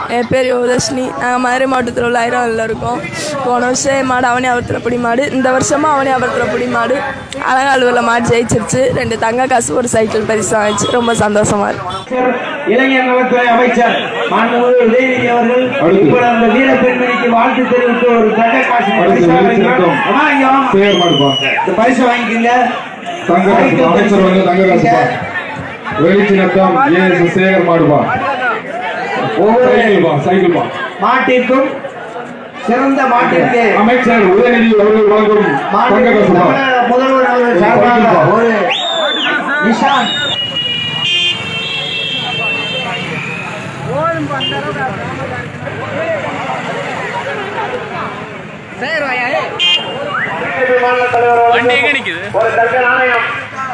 என் பேர் யோகதர்ஷினி நாங்கள் மதுரை மாவட்டத்தில் உள்ள ஐராவில் இருக்கோம் போன வருஷம் மாடு அவனி ஆபரத்தில் பிடி மாடு இந்த வருஷமும் அவனி ஆபரத்தில் பிடி மாடு அலங்காலுவில் மாடு ஜெயிச்சிருச்சு ரெண்டு தங்க காசு ஒரு சைக்கிள் பரிசு வாங்கிச்சு ரொம்ப சந்தோஷமா இருக்கு இளைஞர் நலத்துறை அமைச்சர் மாண்புமிகு உதயநிதி அவர்கள் அடுத்து. இப்ப அந்த வீர பெண்மணிக்கு வாழ்த்து தெரிவித்து ஒரு தங்க காசு அடுத்து பரிசா வெளிச்சிறக்கம். வைக்கிறோம். அம்மா, இங்க வாம்மா. சேகர் மாடுப்பா இந்த பரிசு வாங்கிக்கங்க தங்க காசு அமைச்சர் வந்து தங்க காசுப்பா வெளிச்சினத்தம் ஏஎஸ் சேகர் மாடுப்பா ஒவ்வொரு சைக்கிள்பா சைக்கிள்பா மாட்டிற்கும் சிறந்த மாட்டிற்கு அமைச்சர் உதயநிதி அவர்கள் வழங்கும் தங்க மாண்புமிகு காசுப்பா தமிழக முதல்வர் அவர்கள் சார்பாக ஒரு நிஷான் மாநில தலைவர் அவர்கள் ஒரு தங்க நாணயம்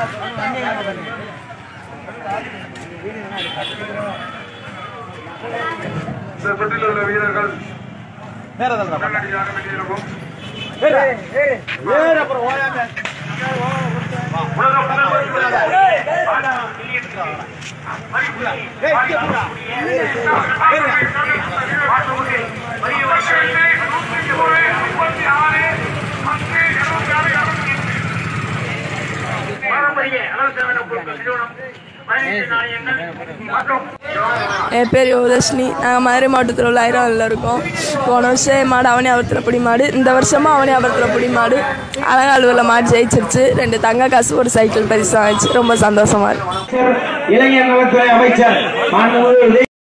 சுற்றில் உள்ள வீரர்கள் உடனடியாக வெளியேறவும் என் பேர் யோகதர்ஷினி நாங்கள் மதுரை மாவட்டத்தில் உள்ள ஐராவில் இருக்கோம் போன வருஷம் மாடு அவனி ஆபரத்தில் பிடி மாடு இந்த வருஷமும் அவனி ஆபரத்தில் பிடி மாடு அலங்காலுவில் மாடு ஜெயிச்சிருச்சு ரெண்டு தங்க காசு ஒரு சைக்கிள் பரிசு வாங்கிச்சு ரொம்ப சந்தோஷமா இருக்கு இளைஞர் நலத்துறை அமைச்சர் மாண்புமிகு உதய